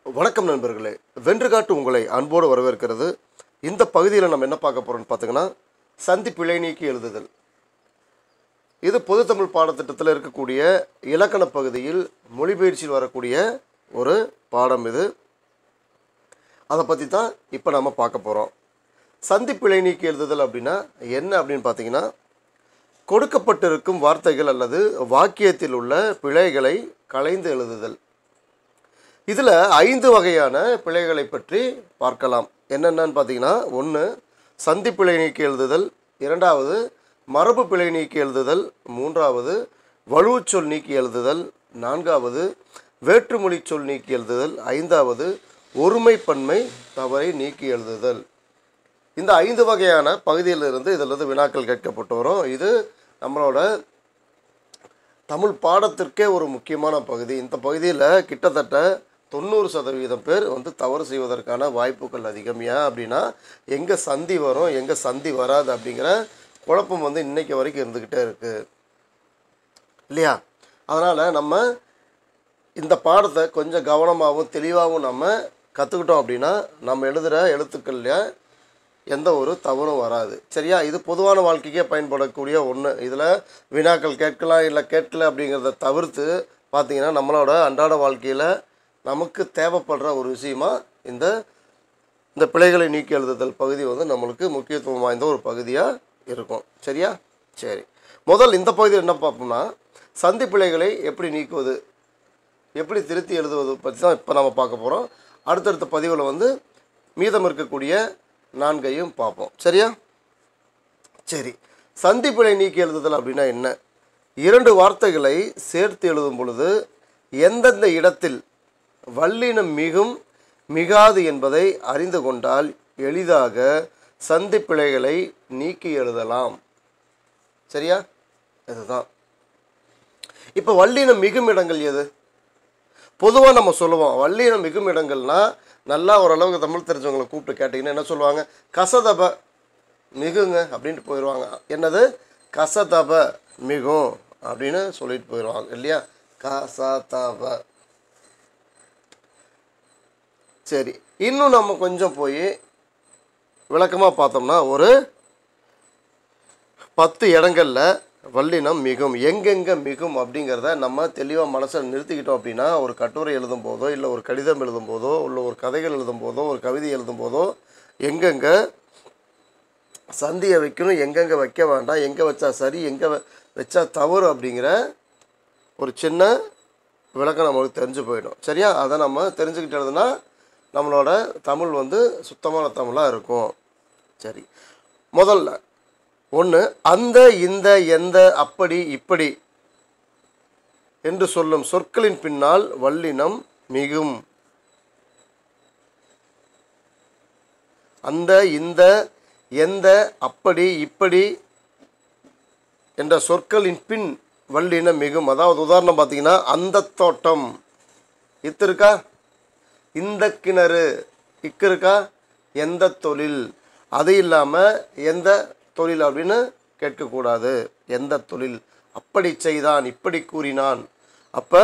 வணக்கம் நண்பர்களே வென்றுகாட்டு உங்களை அன்போடு வரவேற்கிறது இந்த பகுதியில் நம்ம என்ன பார்க்க போகிறோம்னு பார்த்தீங்கன்னா சந்தி பிழை நீக்கி எழுதுதல் இது பொதுத்தமிழ் பாடத்திட்டத்தில் இருக்கக்கூடிய இலக்கண பகுதியில் மொழிபெயர்ச்சியில் வரக்கூடிய ஒரு பாடம் இது அதை பற்றி தான் இப்போ நம்ம பார்க்க போகிறோம் சந்தி பிழை நீக்கி எழுதுதல் அப்படின்னா என்ன அப்படின்னு பார்த்தீங்கன்னா கொடுக்கப்பட்டிருக்கும் வார்த்தைகள் அல்லது வாக்கியத்தில் உள்ள பிழைகளை களைந்து எழுதுதல் இதில் ஐந்து வகையான பிழைகளை பற்றி பார்க்கலாம் என்னென்னு பார்த்தீங்கன்னா ஒன்று சந்தி பிழை நீக்கி எழுதுதல் இரண்டாவது மரபு பிழை நீக்கி எழுதுதல் மூன்றாவது வலுவுச்சொல் நீக்கி எழுதுதல் நான்காவது வேற்றுமொழி சொல் நீக்கி எழுதுதல் ஐந்தாவது ஒருமைப்பன்மை தவறை நீக்கி எழுதுதல் இந்த ஐந்து வகையான பகுதியிலிருந்து இதிலிருந்து வினாக்கள் கேட்கப்பட்டு வரும் இது நம்மளோட தமிழ் பாடத்திற்கே ஒரு முக்கியமான பகுதி இந்த பகுதியில் கிட்டத்தட்ட தொண்ணூறு சதவீதம் பேர் வந்து தவறு செய்வதற்கான வாய்ப்புகள் அதிகம் ஏன் அப்படின்னா எங்கே சந்தி வரும் எங்கே சந்தி வராது அப்படிங்கிற குழப்பம் வந்து இன்னைக்கு வரைக்கும் இருந்துக்கிட்டே இருக்குது இல்லையா அதனால் நம்ம இந்த பாடத்தை கொஞ்சம் கவனமாகவும் தெளிவாகவும் நம்ம கற்றுக்கிட்டோம் அப்படின்னா நம்ம எழுதுகிற எழுத்துக்கள்ல எந்த ஒரு தவறும் வராது சரியா இது பொதுவான வாழ்க்கைக்கே பயன்படக்கூடிய ஒன்று இதில் வினாக்கள் கேட்கலாம் இல்லை கேட்கல அப்படிங்கிறத தவிர்த்து பார்த்தீங்கன்னா நம்மளோட அன்றாட வாழ்க்கையில் நமக்கு தேவைப்படுற ஒரு விஷயமா இந்த இந்த பிழைகளை நீக்கி எழுதுதல் பகுதி வந்து நம்மளுக்கு முக்கியத்துவம் வாய்ந்த ஒரு பகுதியாக இருக்கும் சரியா சரி முதல் இந்த பகுதியில் என்ன பார்ப்போம்னா சந்தி பிழைகளை எப்படி நீக்குவது எப்படி திருத்தி எழுதுவது பற்றி தான் இப்போ நம்ம பார்க்க போகிறோம் அடுத்தடுத்த பதிவில் வந்து மீதம் இருக்கக்கூடிய நான்கையும் பார்ப்போம் சரியா சரி சந்தி பிழை நீக்கி எழுதுதல் அப்படின்னா என்ன இரண்டு வார்த்தைகளை சேர்த்து எழுதும் பொழுது எந்தெந்த இடத்தில் வல்லினம் மிகும் மிகாது என்பதை அறிந்து கொண்டால் எளிதாக சந்தி பிழைகளை நீக்கி எழுதலாம் சரியா இதுதான் இப்போ வல்லினம் மிகும் இடங்கள் எது பொதுவாக நம்ம சொல்லுவோம் வல்லினம் மிகும் இடங்கள்னா நல்லா ஓரளவுக்கு தமிழ் தெரிஞ்சவங்களை கூப்பிட்டு கேட்டிங்கன்னா என்ன சொல்லுவாங்க கசதப மிகுங்க அப்படின்ட்டு போயிடுவாங்க என்னது கசதப மிகும் அப்படின்னு சொல்லிட்டு போயிடுவாங்க இல்லையா கசதப சரி இன்னும் நம்ம கொஞ்சம் போய் விளக்கமாக பார்த்தோம்னா ஒரு பத்து இடங்களில் வல்லினம் மிகும் எங்கெங்கே மிகும் அப்படிங்கிறத நம்ம தெளிவாக மனசில் நிறுத்திக்கிட்டோம் அப்படின்னா ஒரு கட்டுரை எழுதும் போதோ இல்லை ஒரு கடிதம் எழுதும் போதோ இல்லை ஒரு கதைகள் எழுதும் போதோ ஒரு கவிதை எழுதும் போதோ எங்கெங்கே சந்தியை வைக்கணும் எங்கெங்கே வைக்க வேண்டாம் எங்கே வச்சா சரி எங்கே வ- வச்சா தவறு அப்படிங்கிற ஒரு சின்ன விளக்கம் நம்மளுக்கு தெரிஞ்சு போயிடும் சரியா அதை நம்ம தெரிஞ்சுக்கிட்டதுன்னா நம்மளோட தமிழ் வந்து சுத்தமான தமிழாக இருக்கும் சரி முதல்ல ஒன்று அந்த இந்த எந்த அப்படி இப்படி என்று சொல்லும் சொற்களின் பின்னால் வல்லினம் மிகும் அந்த இந்த எந்த அப்படி இப்படி என்ற சொற்களின் பின் வல்லினம் மிகும் அதாவது உதாரணம் பார்த்தீங்கன்னா அந்த தோட்டம் இத்து இருக்கா இந்த கிணறு இக்கு இருக்கா எந்த தொழில் அது இல்லாமல் எந்த தொழில் அப்படின்னு கேட்கக்கூடாது எந்த தொழில் அப்படி செய்தான் இப்படி கூறினான் அப்போ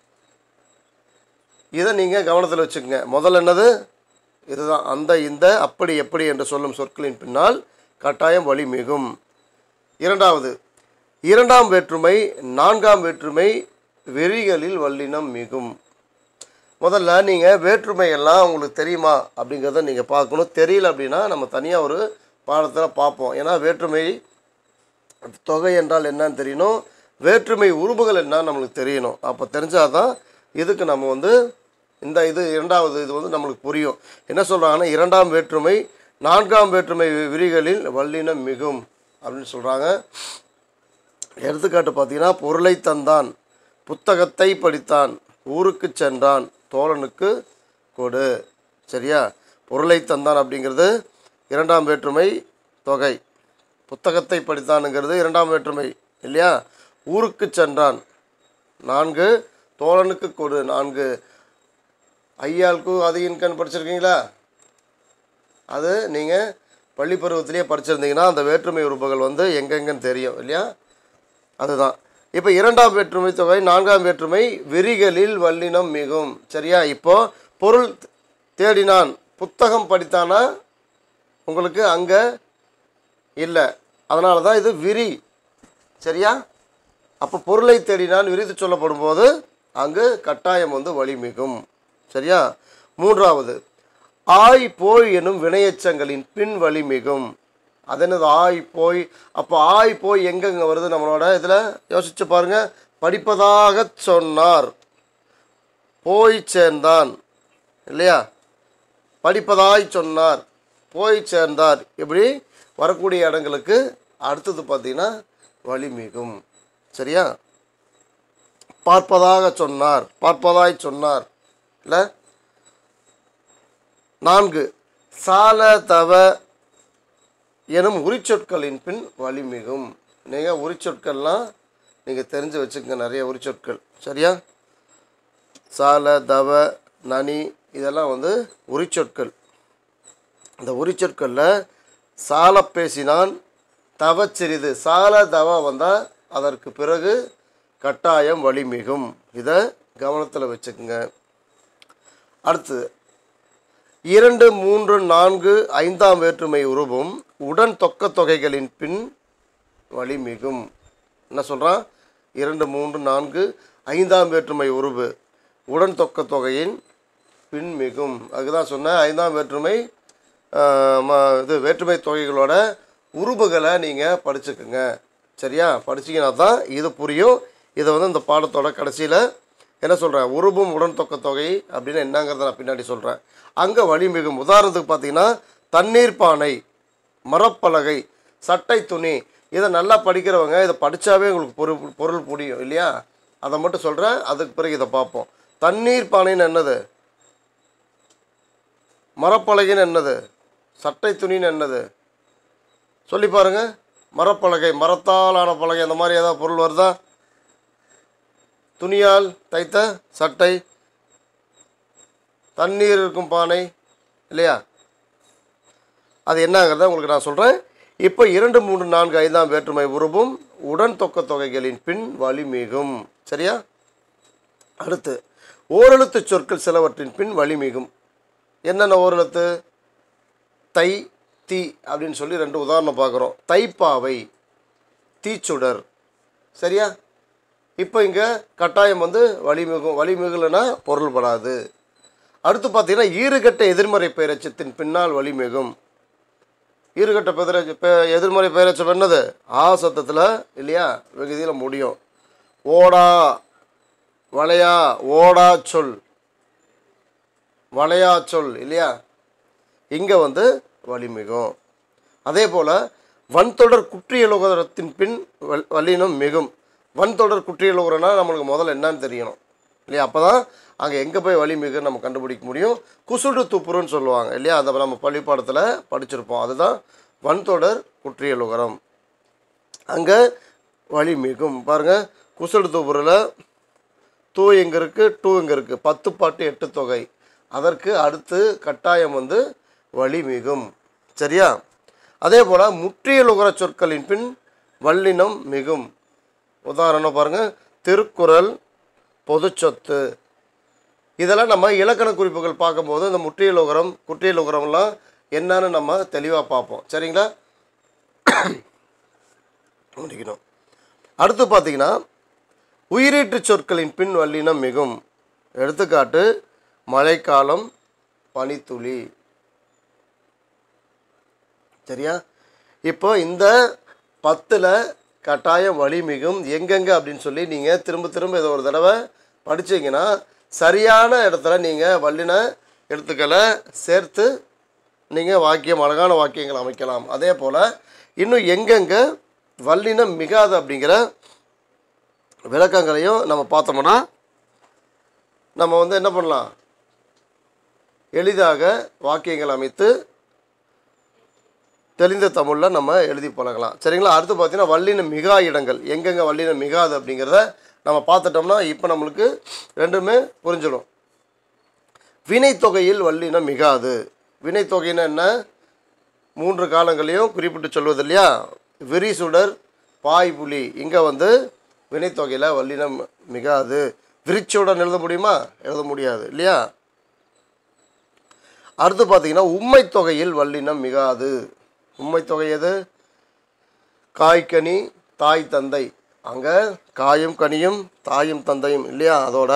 இதை நீங்கள் கவனத்தில் வச்சுக்கோங்க முதல்ல என்னது இதுதான் அந்த இந்த அப்படி எப்படி என்று சொல்லும் சொற்களின் பின்னால் கட்டாயம் வழி மிகும் இரண்டாவது இரண்டாம் வேற்றுமை நான்காம் வேற்றுமை வெறிகளில் வல்லினம் மிகும் முதல்ல நீங்கள் வேற்றுமை எல்லாம் உங்களுக்கு தெரியுமா அப்படிங்கிறத நீங்கள் பார்க்கணும் தெரியல அப்படின்னா நம்ம தனியாக ஒரு பாடத்தில் பார்ப்போம் ஏன்னா வேற்றுமை தொகை என்றால் என்னன்னு தெரியணும் வேற்றுமை உருபுகள் என்னன்னு நம்மளுக்கு தெரியணும் அப்போ தெரிஞ்சாதான் இதுக்கு நம்ம வந்து இந்த இது இரண்டாவது இது வந்து நம்மளுக்கு புரியும் என்ன சொல்கிறாங்கன்னா இரண்டாம் வேற்றுமை நான்காம் வேற்றுமை விரிகளில் வல்லினம் மிகும் அப்படின்னு சொல்கிறாங்க எடுத்துக்காட்டு பார்த்தீங்கன்னா பொருளை தந்தான் புத்தகத்தை படித்தான் ஊருக்கு சென்றான் தோழனுக்கு கொடு சரியா பொருளை தந்தான் அப்படிங்கிறது இரண்டாம் வேற்றுமை தொகை புத்தகத்தை படித்தானுங்கிறது இரண்டாம் வேற்றுமை இல்லையா ஊருக்கு சென்றான் நான்கு தோழனுக்கு கொடு நான்கு ஐயாளுக்கு அது இன்கண் படிச்சிருக்கீங்களா அது நீங்கள் பள்ளி பருவத்திலேயே படிச்சிருந்தீங்கன்னா அந்த வேற்றுமை உறுப்புகள் வந்து எங்கெங்கன்னு தெரியும் இல்லையா அதுதான் இப்போ இரண்டாம் வேற்றுமை தொகை நான்காம் வேற்றுமை விரிகளில் வல்லினம் மிகும் சரியா இப்போ பொருள் தேடினான் புத்தகம் படித்தானா உங்களுக்கு அங்கே இல்லை அதனால தான் இது விரி சரியா அப்போ பொருளை தேடினான் விரித்து சொல்லப்படும் போது அங்கு கட்டாயம் வந்து வழிமிகும் சரியா மூன்றாவது ஆய் போய் எனும் வினையச்சங்களின் பின் வழிமிகும் அது என்னது ஆய் போய் அப்போ ஆய் போய் எங்கெங்க வருது நம்மளோட இதில் யோசிச்சு பாருங்க படிப்பதாக சொன்னார் போய் சேர்ந்தான் இல்லையா படிப்பதாய் சொன்னார் போய் சேர்ந்தார் இப்படி வரக்கூடிய இடங்களுக்கு அடுத்தது பார்த்தீங்கன்னா வழிமிகும் சரியா பார்ப்பதாக சொன்னார் பார்ப்பதாய் சொன்னார் இல்லை நான்கு சால தவ எனும் உரிச்சொற்களின் பின் வழிமிகும் நீங்கள் உரிச்சொற்கள்லாம் நீங்கள் தெரிஞ்சு வச்சுக்கங்க நிறைய உரிச்சொற்கள் சரியா சால தவ நனி இதெல்லாம் வந்து உரிச்சொற்கள் இந்த உரிச்சொற்களில் சால பேசினான் தவச்சிறிது சால தவ வந்தால் அதற்கு பிறகு கட்டாயம் வழிமிகும் இதை கவனத்தில் வச்சுக்கோங்க அடுத்து இரண்டு மூன்று நான்கு ஐந்தாம் வேற்றுமை உருவும் உடன் தொக்க தொகைகளின் பின் வழிமிகும் என்ன சொல்கிறான் இரண்டு மூன்று நான்கு ஐந்தாம் வேற்றுமை உருவு உடன் தொக்க தொகையின் பின் மிகும் அதுதான் சொன்னேன் ஐந்தாம் வேற்றுமை ஆஹ், ம- இது வேற்றுமை தொகைகளோட உருபுகளை நீங்கள் படிச்சுக்குங்க சரியா படிச்சீங்கன்னா தான் இது புரியும் இதை வந்து இந்த பாடத்தோட கடைசியில் என்ன சொல்கிறேன் உருபும் உடன் தொக்க தொகை அப்படின்னு என்னங்கிறத நான் பின்னாடி சொல்கிறேன் அங்கே வழிமிகும் உதாரணத்துக்கு பார்த்தீங்கன்னா தண்ணீர் பானை மரப்பலகை சட்டை துணி இதை நல்லா படிக்கிறவங்க இதை படித்தாவே உங்களுக்கு பொருள் பொருள் புரியும் இல்லையா அதை மட்டும் சொல்கிறேன் அதுக்கு பிறகு இதை பார்ப்போம் தண்ணீர் பானைன்னு என்னது மரப்பலகைன்னு என்னது சட்டை துணின்னு என்னது சொல்லி பாருங்க மரப்பலகை மரத்தால் ஆன பலகை அந்த மாதிரி ஏதாவது பொருள் வருதா துணியால் தைத்த சட்டை தண்ணீர் இருக்கும் பானை இல்லையா அது என்னங்கிறத உங்களுக்கு நான் சொல்கிறேன் இப்போ இரண்டு மூன்று நான்கு ஐந்தாம் வேற்றுமை உருவும் உடன் தொக்க தொகைகளின் பின் வழிமிகும் சரியா அடுத்து ஓரெழுத்து சொற்கள் சிலவற்றின் பின் வழிமிகும் என்னென்ன ஓரெழுத்து தை தீ அப்படின்னு சொல்லி ரெண்டு உதாரணம் பார்க்குறோம் தைப்பாவை தீச்சுடர் சரியா இப்போ இங்கே கட்டாயம் வந்து வழிமிகும் வழிமிகுலனா பொருள்படாது அடுத்து பார்த்தீங்கன்னா ஈறுகட்ட எதிர்மறை பெயரச்சத்தின் பின்னால் வழிமிகும் ஈறுகட்ட பெதிர பெ- எதிர்மறை பெயரச்சம் என்னது ஆ சத்தத்தில் இல்லையா வெகுதியில் முடியும் ஓடா வளையா ஓடா சொல் வளையா சொல் இல்லையா இங்கே வந்து வழிமிகும் அதே போல் வன்தொடர் குற்றியலுகரத்தின் பின் வல் வல்லினம் மிகும் வன்தொடர் குற்றியலுகரனா நம்மளுக்கு முதல்ல என்னன்னு தெரியணும் இல்லையா அப்போ தான் அங்கே எங்கே போய் வழிமிகுன்னு நம்ம கண்டுபிடிக்க முடியும் குசுடு துப்புருன்னு சொல்லுவாங்க இல்லையா அதை நம்ம பள்ளிப்பாடத்தில் படிச்சிருப்போம் அதுதான் வன்தொடர் குற்றியலுகரம் அங்கே வழிமிகும் பாருங்கள் குசுடு துப்புரில் தூ எங்கே இருக்குது டூ எங்கே இருக்குது பத்து பாட்டு எட்டு தொகை அதற்கு அடுத்து கட்டாயம் வந்து வழிமிகும் சரியா அதே போல் முற்றியலுகர சொற்களின் பின் வல்லினம் மிகும் உதாரணம் பாருங்கள் திருக்குறள் பொதுச்சொத்து இதெல்லாம் நம்ம இலக்கண குறிப்புகள் பார்க்கும்போது இந்த முற்றியலுகரம் குற்றியலுகரம்லாம் என்னன்னு நம்ம தெளிவாக பார்ப்போம் சரிங்களா முடிக்கணும் அடுத்து பார்த்தீங்கன்னா உயிரீட்டு சொற்களின் பின் வல்லினம் மிகும் எடுத்துக்காட்டு மழைக்காலம் பனித்துளி சரியா இப்போ இந்த பத்தில் கட்டாயம் வழி மிகும் எங்கெங்க அப்படின்னு சொல்லி நீங்கள் திரும்ப திரும்ப இதை ஒரு தடவை படிச்சீங்கன்னா சரியான இடத்துல நீங்கள் வல்லின எழுத்துக்களை சேர்த்து நீங்கள் வாக்கியம் அழகான வாக்கியங்கள் அமைக்கலாம் அதே போல் இன்னும் எங்கெங்கே வல்லினம் மிகாது அப்படிங்கிற விளக்கங்களையும் நம்ம பார்த்தோம்னா நம்ம வந்து என்ன பண்ணலாம் எளிதாக வாக்கியங்கள் அமைத்து தெளிந்த தமிழில் நம்ம எழுதி பழகலாம் சரிங்களா அடுத்து பார்த்தீங்கன்னா வல்லினம் மிகா இடங்கள் எங்கெங்கே வல்லினம் மிகாது அப்படிங்கிறத நம்ம பார்த்துட்டோம்னா இப்போ நம்மளுக்கு ரெண்டுமே புரிஞ்சிடும் வினைத்தொகையில் வல்லினம் மிகாது வினைத்தொகைன்னா என்ன மூன்று காலங்களையும் குறிப்பிட்டு சொல்வது இல்லையா விரிசுடர் பாய்புலி இங்கே வந்து வினைத்தொகையில் வல்லினம் மிகாது விரிச்சுடன் எழுத முடியுமா எழுத முடியாது இல்லையா அடுத்து பார்த்தீங்கன்னா உம்மை தொகையில் வல்லினம் மிகாது உம்மை தொகை எது காய்கனி தாய் தந்தை அங்கே காயும் கனியும் தாயும் தந்தையும் இல்லையா அதோட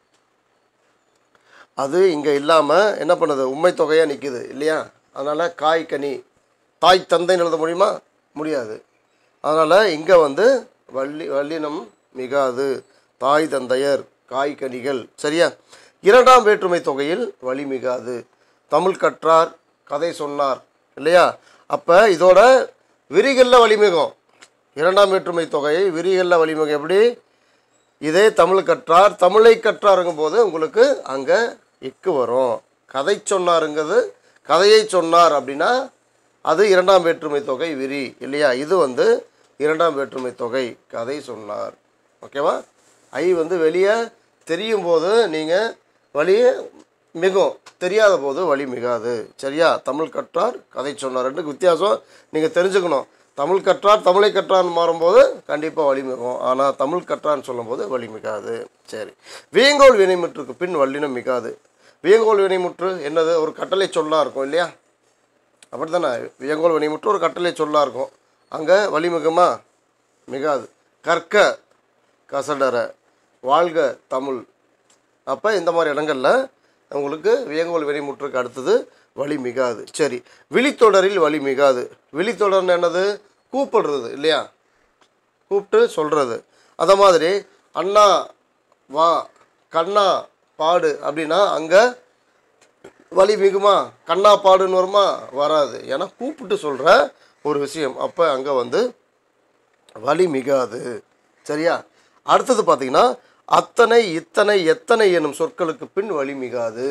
அது இங்கே இல்லாமல் என்ன பண்ணுது உண்மை தொகையாக நிற்கிது இல்லையா அதனால் காய் கனி தாய் தந்தைன்னு எழுத முடியுமா முடியாது அதனால் இங்கே வந்து வள்ளி வல்லினம் மிகாது தாய் தந்தையர் காய் கனிகள் சரியா இரண்டாம் வேற்றுமை தொகையில் வழி மிகாது தமிழ் கற்றார் கதை சொன்னார் இல்லையா அப்போ இதோட விரிகளில் வழிமிகும் இரண்டாம் வேற்றுமை தொகையை விரிகளில் வழிமிகும் எப்படி இதே தமிழ் கற்றார் தமிழை கற்றாருங்கும் போது உங்களுக்கு அங்கே இக்கு வரும் கதை சொன்னாருங்கிறது கதையை சொன்னார் அப்படின்னா அது இரண்டாம் வேற்றுமை தொகை விரி இல்லையா இது வந்து இரண்டாம் வேற்றுமை தொகை கதை சொன்னார் ஓகேவா ஐ வந்து வெளியே தெரியும் போது நீங்கள் வழியே மிகும் தெரியாத போது வழி மிகாது சரியா தமிழ் கற்றார் கதை சொன்னார் ரெண்டுக்கு வித்தியாசம் நீங்கள் தெரிஞ்சுக்கணும் தமிழ் கற்றார் தமிழை கற்றார்னு மாறும்போது கண்டிப்பாக வழி மிகும் ஆனால் தமிழ் கற்றார்னு சொல்லும்போது வழி மிகாது சரி வியங்கோல் வினைமுற்றுக்கு பின் வல்லினம் மிகாது வியங்கோல் வினைமுற்று என்னது ஒரு கட்டளை சொல்லா இருக்கும் இல்லையா அப்படி தானே வியங்கோல் வினைமுற்று ஒரு கட்டளை சொல்லா இருக்கும் அங்கே வழி மிகுமா மிகாது கற்க கசடர வாழ்க தமிழ் அப்போ இந்த மாதிரி இடங்களில் உங்களுக்கு வியங்கோல் வினைமுற்றுக்கு அடுத்தது வழி மிகாது சரி விழித்தொடரில் வழி மிகாது விழித்தொடர்னு என்னது கூப்பிடுறது இல்லையா கூப்பிட்டு சொல்கிறது அந்த மாதிரி அண்ணா வா கண்ணா பாடு அப்படின்னா அங்கே வழி மிகுமா கண்ணா பாடுன்னு வருமா வராது ஏன்னா கூப்பிட்டு சொல்கிற ஒரு விஷயம் அப்போ அங்கே வந்து வழி மிகாது சரியா அடுத்தது பார்த்தீங்கன்னா அத்தனை இத்தனை எத்தனை எனும் சொற்களுக்கு பின் வழி மிகாது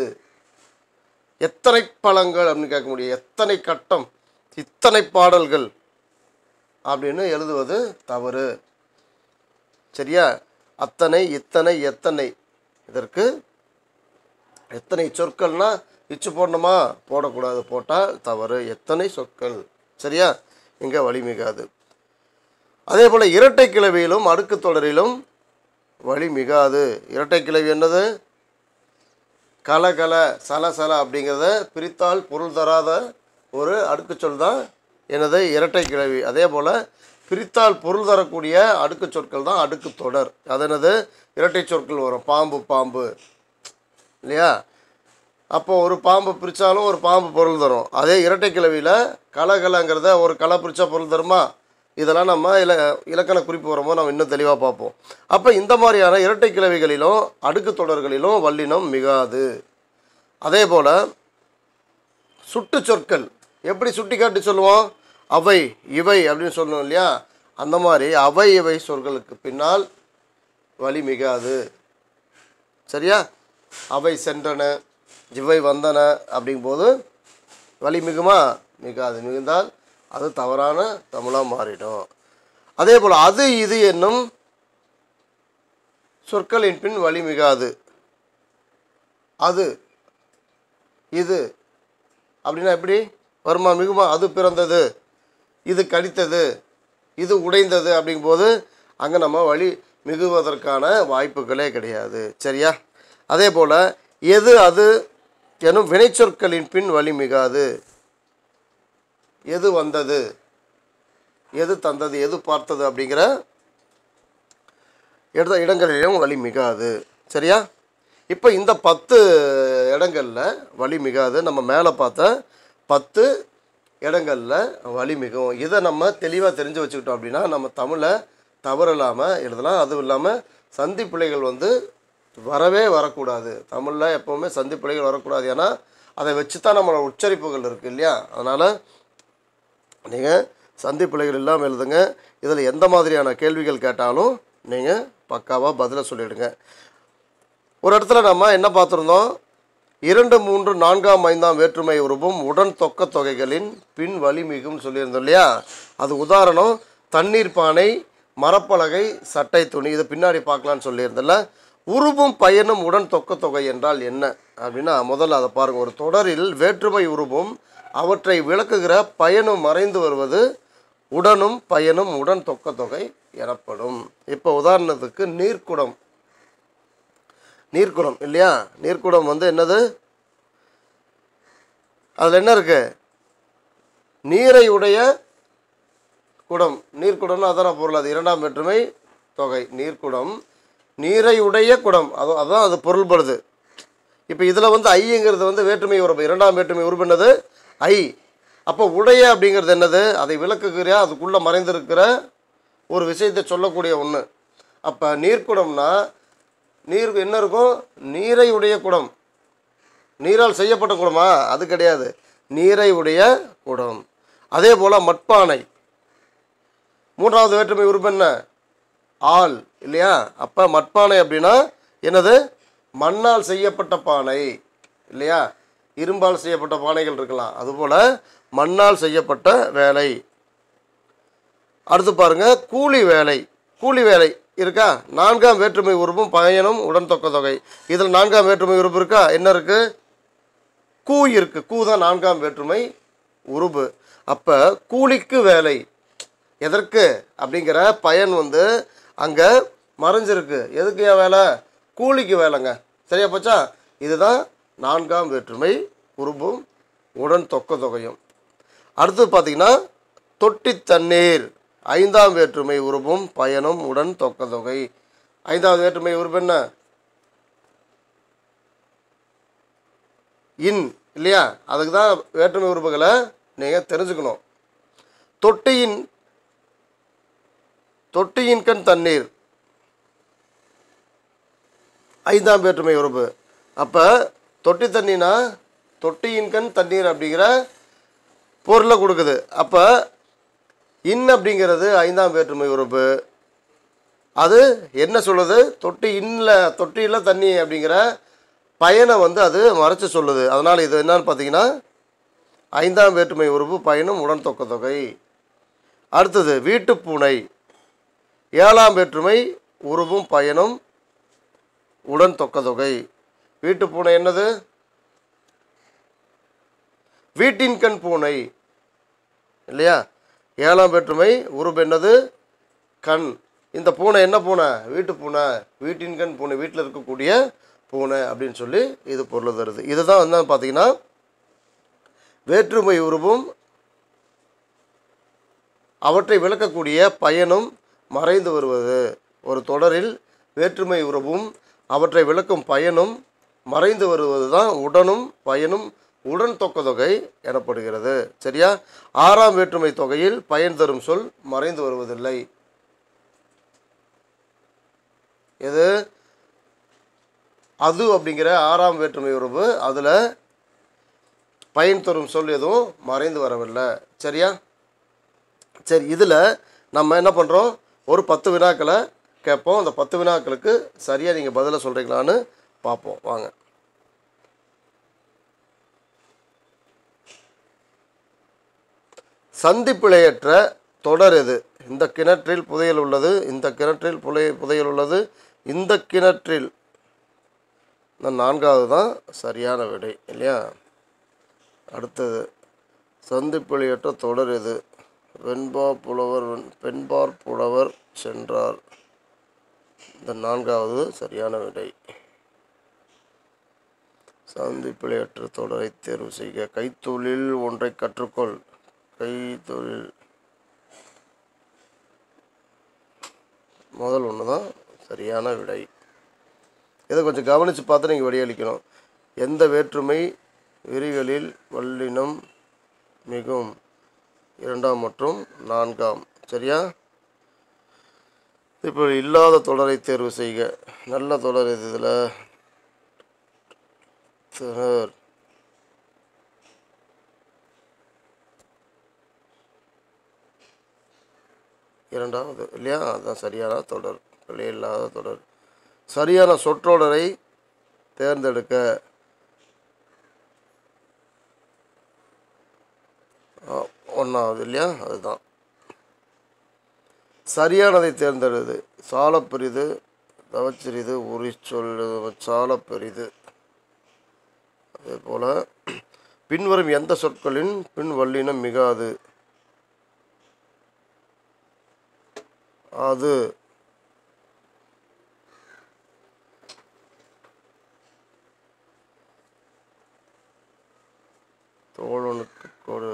எத்தனை பழங்கள் அப்படின்னு கேட்க முடியும் எத்தனை கட்டம் இத்தனை பாடல்கள் அப்படின்னு எழுதுவது தவறு சரியா அத்தனை இத்தனை எத்தனை இதற்கு எத்தனை சொற்கள்னா இச்சு போடணுமா போடக்கூடாது போட்டால் தவறு எத்தனை சொற்கள் சரியா இங்கே வழிமிகாது அதே போல் இரட்டை கிளவியிலும் அடுக்கு தொடரிலும் வழி மிகாது இரட்டை கிளவி என்னது கலகல சலசல அப்படிங்கிறத பிரித்தால் பொருள் தராத ஒரு அடுக்கு சொல் தான் எனது இரட்டை கிளவி அதே போல் பிரித்தால் பொருள் தரக்கூடிய அடுக்கு சொற்கள் தான் அடுக்கு தொடர் அது என்னது இரட்டை சொற்கள் வரும் பாம்பு பாம்பு இல்லையா அப்போ ஒரு பாம்பு பிரித்தாலும் ஒரு பாம்பு பொருள் தரும் அதே இரட்டை கிளவியில் கலகலங்கிறத ஒரு களை பிரித்தா பொருள் தருமா இதெல்லாம் நம்ம இல இலக்கண குறிப்பு வரும்போது நம்ம இன்னும் தெளிவாக பார்ப்போம் அப்போ இந்த மாதிரியான இரட்டை கிளவிகளிலும் அடுக்கு தொடர்களிலும் வல்லினம் மிகாது அதே போல் சுட்டு சொற்கள் எப்படி சுட்டி காட்டி சொல்லுவோம் அவை இவை அப்படின்னு சொல்லணும் இல்லையா அந்த மாதிரி அவை இவை சொற்களுக்கு பின்னால் வழி மிகாது சரியா அவை சென்றன இவை வந்தன அப்படிங்கும்போது வழி மிகுமா மிகாது மிகுந்தால் அது தவறான தமிழாக மாறிடும் அதே போல் அது இது என்னும் சொற்களின் பின் வழி மிகாது அது இது அப்படின்னா எப்படி வருமா மிகுமா அது பிறந்தது இது கடித்தது இது உடைந்தது அப்படிங்கும்போது அங்கே நம்ம வழி மிகுவதற்கான வாய்ப்புகளே கிடையாது சரியா அதே போல் எது அது எனும் வினைச்சொற்களின் பின் வழி மிகாது எது வந்தது எது தந்தது எது பார்த்தது அப்படிங்கிற இடத்த இடங்களிலும் வழி மிகாது சரியா இப்போ இந்த பத்து இடங்களில் வழி மிகாது நம்ம மேலே பார்த்த பத்து இடங்களில் வழி மிகும் இதை நம்ம தெளிவாக தெரிஞ்சு வச்சுக்கிட்டோம் அப்படின்னா நம்ம தமிழை தவறு இல்லாமல் எழுதலாம் அதுவும் இல்லாமல் சந்தி பிள்ளைகள் வந்து வரவே வரக்கூடாது தமிழில் எப்போவுமே சந்தி பிள்ளைகள் வரக்கூடாது ஏன்னா அதை வச்சு தான் நம்மளோட உச்சரிப்புகள் இருக்குது இல்லையா அதனால் நீங்கள் சந்தி பிள்ளைகள் இல்லாமல் எழுதுங்க இதில் எந்த மாதிரியான கேள்விகள் கேட்டாலும் நீங்கள் பக்காவாக பதிலை சொல்லிடுங்க ஒரு இடத்துல நம்ம என்ன பார்த்துருந்தோம் இரண்டு மூன்று நான்காம் ஐந்தாம் வேற்றுமை உருவும் உடன் தொக்க தொகைகளின் பின் வழி மிகும் சொல்லியிருந்தோம் இல்லையா அது உதாரணம் தண்ணீர் பானை மரப்பலகை சட்டை துணி இதை பின்னாடி பார்க்கலான்னு சொல்லியிருந்தல உருவும் பயனும் உடன் தொக்க தொகை என்றால் என்ன அப்படின்னா முதல்ல அதை பாருங்கள் ஒரு தொடரில் வேற்றுமை உருவும் அவற்றை விளக்குகிற பயனும் மறைந்து வருவது உடனும் பயனும் உடன் தொக்க தொகை எனப்படும் இப்போ உதாரணத்துக்கு நீர்க்குடம் நீர்க்குடம் இல்லையா நீர்க்குடம் வந்து என்னது அதில் என்ன இருக்கு நீரை உடைய குடம் நீர்க்குடம்னு அதான பொருள் அது இரண்டாம் வேற்றுமை தொகை நீர்க்குடம் நீரை உடைய குடம் அது அதான் அது பொருள்படுது இப்போ இதில் வந்து ஐங்கிறது வந்து வேற்றுமை உறுப்பு இரண்டாம் வேற்றுமை உறுப்பு என்னது ஐ அப்போ உடைய அப்படிங்கிறது என்னது அதை விளக்குகிற அதுக்குள்ளே மறைந்திருக்கிற ஒரு விஷயத்தை சொல்லக்கூடிய ஒன்று அப்போ நீர்க்குடம்னா நீர் என்ன இருக்கும் நீரை உடைய குடம் நீரால் செய்யப்பட்ட குடமா அது கிடையாது நீரை உடைய குடம் அதே போல் மட்பானை மூன்றாவது வேற்றுமை உறுப்பு என்ன ஆள் இல்லையா அப்போ மட்பானை அப்படின்னா என்னது மண்ணால் செய்யப்பட்ட பானை இல்லையா இரும்பால் செய்யப்பட்ட பானைகள் இருக்கலாம் அதுபோல் மண்ணால் செய்யப்பட்ட வேலை அடுத்து பாருங்க கூலி வேலை கூலி வேலை இருக்கா நான்காம் வேற்றுமை உறுப்பும் பயனும் உடன் தொக்க தொகை இதில் நான்காம் வேற்றுமை உறுப்பு இருக்கா என்ன இருக்கு கூ இருக்கு கூ தான் நான்காம் வேற்றுமை உறுப்பு அப்போ கூலிக்கு வேலை எதற்கு அப்படிங்கிற பயன் வந்து அங்கே மறைஞ்சிருக்கு எதுக்கு ஏன் வேலை கூலிக்கு வேலைங்க சரியா போச்சா இதுதான் நான்காம் வேற்றுமை உருபும் உடன் தொக்க தொகையும் அடுத்து பார்த்தீங்கன்னா தொட்டி தண்ணீர் ஐந்தாம் வேற்றுமை உருபும் பயனும் உடன் தொக்க தொகை ஐந்தாவது வேற்றுமை உறுப்பு என்ன இன் இல்லையா அதுக்கு தான் வேற்றுமை உறுப்புகளை நீங்கள் தெரிஞ்சுக்கணும் தொட்டியின் தொட்டியின் கண் தண்ணீர் ஐந்தாம் வேற்றுமை உறுப்பு அப்போ தொட்டி தண்ணினா தொட்டியின் கண் தண்ணீர் அப்படிங்கிற பொருளை கொடுக்குது அப்போ இன் அப்படிங்கிறது ஐந்தாம் வேற்றுமை உறுப்பு அது என்ன சொல்லுது தொட்டி இன்னில் தொட்டியில் தண்ணி அப்படிங்கிற பயனை வந்து அது மறைச்சு சொல்லுது அதனால் இது என்னன்னு பார்த்தீங்கன்னா ஐந்தாம் வேற்றுமை உறுப்பு பயனும் உடன் தொக்க தொகை அடுத்தது வீட்டுப்பூனை ஏழாம் வேற்றுமை உருவும் பயனும் உடன் தொக்க தொகை வீட்டு பூனை என்னது வீட்டின் கண் பூனை இல்லையா ஏழாம் வேற்றுமை உருவு என்னது கண் இந்த பூனை என்ன பூனை வீட்டு பூனை வீட்டின் கண் பூனை வீட்டில் இருக்கக்கூடிய பூனை அப்படின்னு சொல்லி இது பொருள் தருது இதுதான் வந்து பார்த்தீங்கன்னா வேற்றுமை உருவும் அவற்றை விளக்கக்கூடிய பயனும் மறைந்து வருவது ஒரு தொடரில் வேற்றுமை உறவும் அவற்றை விளக்கும் பயனும் மறைந்து வருவது தான் உடனும் பயனும் உடன் தொக்க தொகை எனப்படுகிறது சரியா ஆறாம் வேற்றுமை தொகையில் பயன் தரும் சொல் மறைந்து வருவதில்லை எது அது அப்படிங்கிற ஆறாம் வேற்றுமை உறவு அதில் பயன் தரும் சொல் எதுவும் மறைந்து வரவில்லை சரியா சரி இதில் நம்ம என்ன பண்ணுறோம் ஒரு பத்து வினாக்களை கேட்போம் அந்த பத்து வினாக்களுக்கு சரியாக நீங்கள் பதிலை சொல்கிறீங்களான்னு பார்ப்போம் வாங்க சந்திப்பிழையற்ற தொடர் எது இந்த கிணற்றில் புதையல் உள்ளது இந்த கிணற்றில் புலை புதையல் உள்ளது இந்த கிணற்றில் இந்த நான்காவது தான் சரியான விடை இல்லையா அடுத்தது சந்திப்பிழையற்ற தொடர் எது வெண்பா புலவர் வெண்- பெண்பார் புலவர் சென்றார் இந்த நான்காவது சரியான விடை சந்திப்பிழையற்ற தொடரை தேர்வு செய்க கைத்தொழில் ஒன்றை கற்றுக்கொள் கைத்தொழில் முதல் ஒன்று தான் சரியான விடை இதை கொஞ்சம் கவனித்து பார்த்து நீங்கள் விடையளிக்கணும் எந்த வேற்றுமை விரிகளில் வல்லினம் மிகும் இரண்டாம் மற்றும் நான்காம் சரியா இப்போ இல்லாத தொடரை தேர்வு செய்க நல்ல தொடர் இது இதில் தொடர் இரண்டாவது இல்லையா அதுதான் சரியான தொடர் பிழை இல்லாத தொடர் சரியான சொற்றொடரை தேர்ந்தெடுக்க ஆ, ஒன்றாவது இல்லையா அதுதான் சரியானதை தேர்ந்தெடுது சாலப்பெரிது தவச்சிறிது உரி சொல் சாலப்பெரிது அதே போல் பின்வரும் எந்த சொற்களின் பின் வல்லினம் மிகாது அது தோழனுக்கு கொடு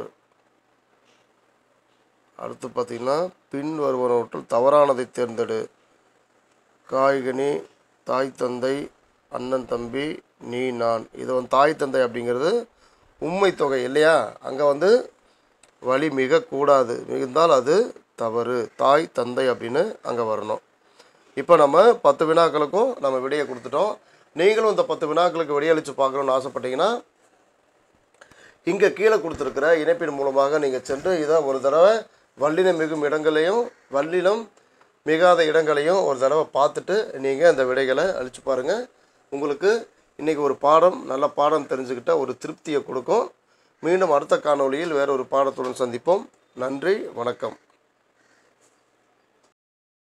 அடுத்து பார்த்தீங்கன்னா பின் வருவனவற்றில் தவறானதை தேர்ந்தெடு காய்கனி தாய் தந்தை அண்ணன் தம்பி நீ நான் இது வந்து தாய் தந்தை அப்படிங்கிறது உண்மை தொகை இல்லையா அங்கே வந்து வழி மிக கூடாது மிகுந்தால் அது தவறு தாய் தந்தை அப்படின்னு அங்கே வரணும் இப்போ நம்ம பத்து வினாக்களுக்கும் நம்ம விடையை கொடுத்துட்டோம் நீங்களும் இந்த பத்து வினாக்களுக்கு விடையளித்து பார்க்கணுன்னு ஆசைப்பட்டீங்கன்னா இங்கே கீழே கொடுத்துருக்கிற இணைப்பின் மூலமாக நீங்கள் சென்று இதை ஒரு தடவை வல்லினம் மிகும் இடங்களையும் வல்லினம் மிகாத இடங்களையும் ஒரு தடவை பார்த்துட்டு நீங்கள் அந்த விடைகளை அழிச்சு பாருங்கள் உங்களுக்கு இன்றைக்கி ஒரு பாடம் நல்ல பாடம் தெரிஞ்சுக்கிட்ட ஒரு திருப்தியை கொடுக்கும் மீண்டும் அடுத்த காணொளியில் வேற ஒரு பாடத்துடன் சந்திப்போம் நன்றி வணக்கம்